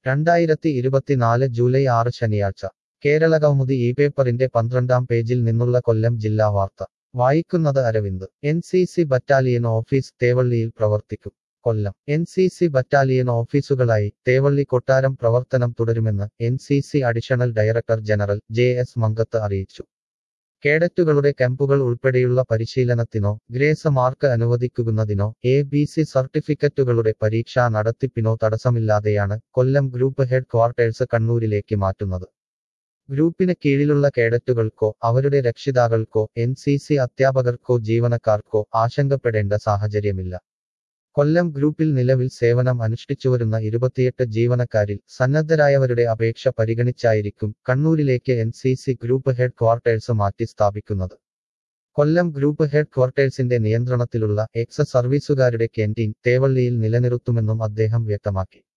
രണ്ടായിരത്തി ഇരുപത്തിനാല് ജൂലൈ ആറ് ശനിയാഴ്ച കേരളകൗമുദി ഈ പേപ്പറിന്റെ പന്ത്രണ്ടാം പേജിൽ നിന്നുള്ള കൊല്ലം ജില്ലാ വാർത്ത വായിക്കുന്നത് Aravind N C C battalion office തേവള്ളിയിൽ പ്രവർത്തിക്കും Kollam N C C battalion ഓഫീസുകളായി തേവള്ളി കൊട്ടാരം പ്രവർത്തനം തുടരുമെന്ന് N C C additional director general J S Mankath അറിയിച്ചു കേഡറ്റുകളുടെ ക്യാമ്പുകൾ ഉൾപ്പെടെയുള്ള പരിശീലനത്തിനോ ഗ്രേസ് മാർക്ക് അനുവദിക്കുന്നതിനോ എ ബി സി സർട്ടിഫിക്കറ്റുകളുടെ പരീക്ഷാ നടത്തിപ്പിനോ തടസ്സമില്ലാതെയാണ് കൊല്ലം ഗ്രൂപ്പ് ഹെഡ് ക്വാർട്ടേഴ്സ് കണ്ണൂരിലേക്ക് മാറ്റുന്നത് ഗ്രൂപ്പിന് കീഴിലുള്ള കേഡറ്റുകൾക്കോ അവരുടെ രക്ഷിതാക്കൾക്കോ എൻ സി സി അധ്യാപകർക്കോ ജീവനക്കാർക്കോ ആശങ്കപ്പെടേണ്ട സാഹചര്യമില്ല കൊല്ലം ഗ്രൂപ്പിൽ നിലവിൽ സേവനം അനുഷ്ഠിച്ചുവരുന്ന ഇരുപത്തിയെട്ട് ജീവനക്കാരിൽ സന്നദ്ധരായവരുടെ അപേക്ഷ പരിഗണിച്ചായിരിക്കും കണ്ണൂരിലേക്ക് N C C group headquarters മാറ്റി സ്ഥാപിക്കുന്നത് കൊല്ലം ഗ്രൂപ്പ് ഹെഡ് ക്വാർട്ടേഴ്സിന്റെ നിയന്ത്രണത്തിലുള്ള എക്സ് സർവീസുകാരുടെ ക്യാന്റീൻ തേവള്ളിയിൽ നിലനിർത്തുമെന്നും അദ്ദേഹം വ്യക്തമാക്കി